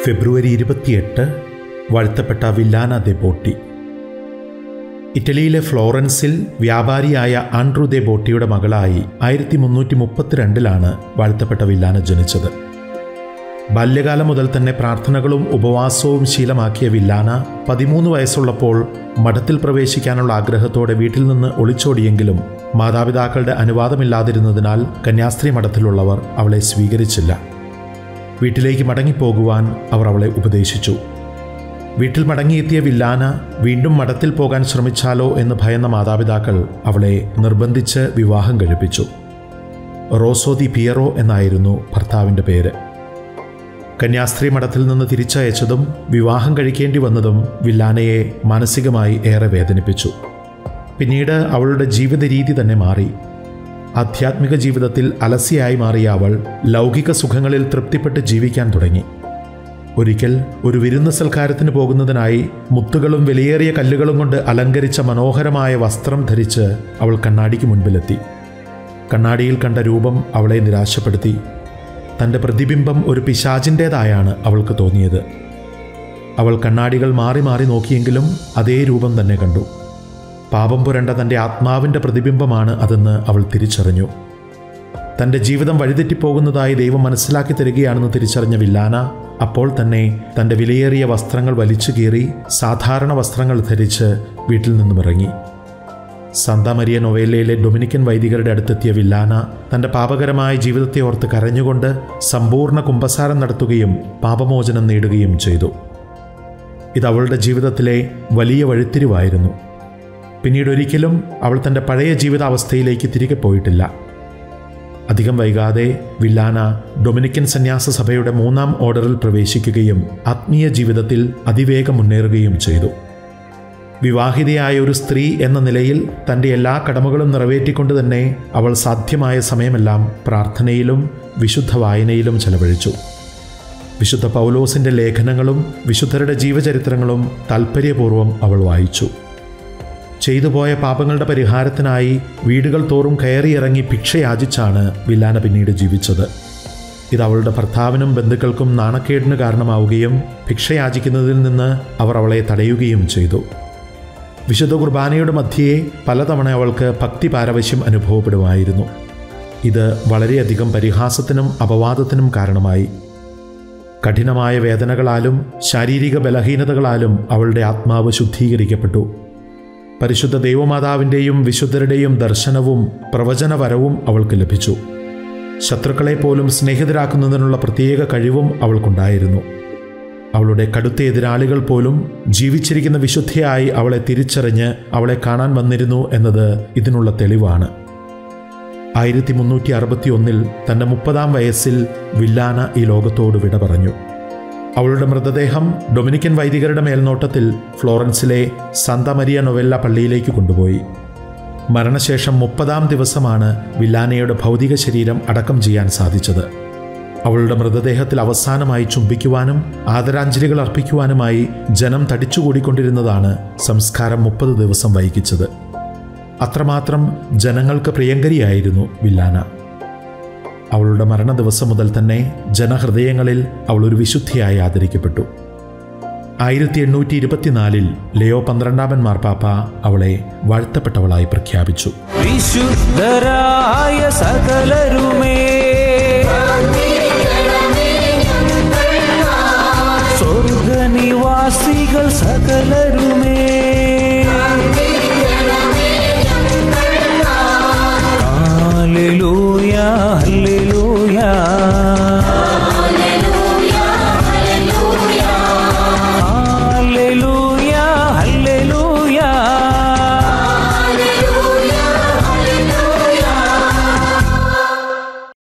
ഫെബ്രുവരി ഇരുപത്തിയെട്ട് വാഴ്ത്തപ്പെട്ട വില്ലാന ദെബോട്ടി ഇറ്റലിയിലെ ഫ്ലോറൻസിൽ വ്യാപാരിയായ ആൻഡ്രു ദെ ബോട്ടിയുടെ മകളായി ആയിരത്തി മുന്നൂറ്റി മുപ്പത്തിരണ്ടിലാണ് വാഴ്ത്തപ്പെട്ട വില്ലാന ജനിച്ചത് ബാല്യകാലം മുതൽ തന്നെ പ്രാർത്ഥനകളും ഉപവാസവും ശീലമാക്കിയ വില്ലാന പതിമൂന്ന് വയസ്സുള്ളപ്പോൾ മഠത്തിൽ പ്രവേശിക്കാനുള്ള ആഗ്രഹത്തോടെ വീട്ടിൽ നിന്ന് ഒളിച്ചോടിയെങ്കിലും മാതാപിതാക്കളുടെ അനുവാദമില്ലാതിരുന്നതിനാൽ കന്യാസ്ത്രീ മഠത്തിലുള്ളവർ അവളെ സ്വീകരിച്ചില്ല വീട്ടിലേക്ക് മടങ്ങിപ്പോകുവാൻ അവർ അവളെ ഉപദേശിച്ചു വീട്ടിൽ മടങ്ങിയെത്തിയ വില്ലാന വീണ്ടും മഠത്തിൽ പോകാൻ ശ്രമിച്ചാലോ എന്ന് ഭയന്ന മാതാപിതാക്കൾ അവളെ നിർബന്ധിച്ച് വിവാഹം കഴിപ്പിച്ചു റോസോ ദി പിയറോ എന്നായിരുന്നു ഭർത്താവിൻ്റെ പേര് കന്യാസ്ത്രീ മഠത്തിൽ നിന്ന് തിരിച്ചയച്ചതും വിവാഹം കഴിക്കേണ്ടി വന്നതും വില്ലാനയെ മാനസികമായി ഏറെ വേദനിപ്പിച്ചു പിന്നീട് അവളുടെ ജീവിത രീതി തന്നെ മാറി ആധ്യാത്മിക ജീവിതത്തിൽ അലസ്യയായി മാറിയ അവൾ ലൗകിക സുഖങ്ങളിൽ തൃപ്തിപ്പെട്ട് ജീവിക്കാൻ തുടങ്ങി ഒരിക്കൽ ഒരു വിരുന്ന് സൽക്കാരത്തിന് പോകുന്നതിനായി മുത്തുകളും വിലയേറിയ കല്ലുകളും കൊണ്ട് അലങ്കരിച്ച മനോഹരമായ വസ്ത്രം ധരിച്ച് അവൾ കണ്ണാടിക്ക് മുൻപിലെത്തി കണ്ണാടിയിൽ കണ്ട രൂപം അവളെ നിരാശപ്പെടുത്തി തൻ്റെ പ്രതിബിംബം ഒരു പിശാചിൻ്റേതായാണ് അവൾക്ക് തോന്നിയത് അവൾ കണ്ണാടികൾ മാറി മാറി നോക്കിയെങ്കിലും അതേ രൂപം തന്നെ കണ്ടു പാപം പുരണ്ട തൻ്റെ ആത്മാവിൻ്റെ പ്രതിബിംബമാണ് അതെന്ന് അവൾ തിരിച്ചറിഞ്ഞു തൻ്റെ ജീവിതം വഴിതെറ്റിപ്പോകുന്നതായി ദൈവം മനസ്സിലാക്കി തരികയാണെന്ന് തിരിച്ചറിഞ്ഞ വില്ലാന അപ്പോൾ തന്നെ തൻ്റെ വിലയേറിയ വസ്ത്രങ്ങൾ വലിച്ചു കീറി സാധാരണ വസ്ത്രങ്ങൾ ധരിച്ച് വീട്ടിൽ നിന്നും ഇറങ്ങി സാന്താമരിയ നൊവേലയിലെ ഡൊമിനിക്കൻ വൈദികരുടെ അടുത്തെത്തിയ വില്ലാന തൻ്റെ പാപകരമായ ജീവിതത്തെ ഓർത്ത് കരഞ്ഞുകൊണ്ട് സമ്പൂർണ്ണ കുംഭസാരം നടത്തുകയും പാപമോചനം നേടുകയും ചെയ്തു ഇത് അവളുടെ ജീവിതത്തിലെ വലിയ വഴിത്തിരിവായിരുന്നു പിന്നീട് ഒരിക്കലും അവൾ തൻ്റെ പഴയ ജീവിതാവസ്ഥയിലേക്ക് തിരികെ പോയിട്ടില്ല അധികം വൈകാതെ വില്ലാന ഡൊമിനിക്കൻ സന്യാസ സഭയുടെ മൂന്നാം ഓർഡറിൽ പ്രവേശിക്കുകയും ആത്മീയ ജീവിതത്തിൽ അതിവേഗം മുന്നേറുകയും ചെയ്തു വിവാഹിതയായ ഒരു സ്ത്രീ എന്ന നിലയിൽ തൻ്റെ എല്ലാ കടമകളും നിറവേറ്റിക്കൊണ്ട് തന്നെ അവൾ സാധ്യമായ സമയമെല്ലാം പ്രാർത്ഥനയിലും വിശുദ്ധ വായനയിലും ചെലവഴിച്ചു വിശുദ്ധ പൗലോസിൻ്റെ ലേഖനങ്ങളും വിശുദ്ധരുടെ ജീവചരിത്രങ്ങളും താൽപ്പര്യപൂർവ്വം അവൾ വായിച്ചു ചെയ്തുപോയ പാപങ്ങളുടെ പരിഹാരത്തിനായി വീടുകൾ തോറും കയറിയിറങ്ങി ഭിക്ഷയാചിച്ചാണ് വില്ലാന പിന്നീട് ജീവിച്ചത് ഇത് അവളുടെ ഭർത്താവിനും ബന്ധുക്കൾക്കും നാണക്കേടിന് കാരണമാവുകയും ഭിക്ഷയാചിക്കുന്നതിൽ നിന്ന് അവർ അവളെ തടയുകയും ചെയ്തു വിശുദ്ധ കുർബാനയുടെ മധ്യേ പലതവണ അവൾക്ക് ഭക്തി പാരവശ്യം അനുഭവപ്പെടുമായിരുന്നു ഇത് വളരെയധികം പരിഹാസത്തിനും അപവാദത്തിനും കാരണമായി കഠിനമായ വേദനകളാലും ശാരീരിക ബലഹീനതകളാലും അവളുടെ ആത്മാവ് ശുദ്ധീകരിക്കപ്പെട്ടു പരിശുദ്ധ ദൈവമാതാവിൻ്റെയും വിശുദ്ധരുടെയും ദർശനവും പ്രവചനവരവും അവൾക്ക് ലഭിച്ചു ശത്രുക്കളെ പോലും സ്നേഹിതരാക്കുന്നതിനുള്ള പ്രത്യേക കഴിവും അവൾക്കുണ്ടായിരുന്നു അവളുടെ കടുത്ത എതിരാളികൾ പോലും ജീവിച്ചിരിക്കുന്ന വിശുദ്ധയായി അവളെ തിരിച്ചറിഞ്ഞ് അവളെ കാണാൻ വന്നിരുന്നു എന്നത് ഇതിനുള്ള തെളിവാണ് ആയിരത്തി മുന്നൂറ്റി അറുപത്തി ഒന്നിൽ തൻ്റെ മുപ്പതാം വയസ്സിൽ വില്ലാന ഈ ലോകത്തോട് വിട പറഞ്ഞു അവളുടെ മൃതദേഹം ഡൊമിനിക്കൻ വൈദികരുടെ മേൽനോട്ടത്തിൽ ഫ്ലോറൻസിലെ സാന്താമരിയ നൊവെല്ല പള്ളിയിലേക്ക് കൊണ്ടുപോയി മരണശേഷം മുപ്പതാം ദിവസമാണ് വില്ലാനയുടെ ഭൗതിക ശരീരം അടക്കം ചെയ്യാൻ സാധിച്ചത് അവളുടെ മൃതദേഹത്തിൽ അവസാനമായി ചുംബിക്കുവാനും ആദരാഞ്ജലികൾ അർപ്പിക്കുവാനുമായി ജനം തടിച്ചുകൂടിക്കൊണ്ടിരുന്നതാണ് സംസ്കാരം മുപ്പത് ദിവസം വൈകിച്ചത് അത്രമാത്രം ജനങ്ങൾക്ക് പ്രിയങ്കരിയായിരുന്നു വില്ലാന അവളുടെ മരണ ദിവസം മുതൽ തന്നെ ജനഹൃദയങ്ങളിൽ അവൾ ഒരു വിശുദ്ധിയായി ആദരിക്കപ്പെട്ടു ആയിരത്തി എണ്ണൂറ്റി ഇരുപത്തിനാലിൽ ലിയോ പന്ത്രണ്ടാമൻ മാർപ്പാപ്പ അവളെ വാഴ്ത്തപ്പെട്ടവളായി പ്രഖ്യാപിച്ചു വിശുദ്ധരായ സകലരുമേ സ്വർഗനിവാസികൾ സകലരുമേ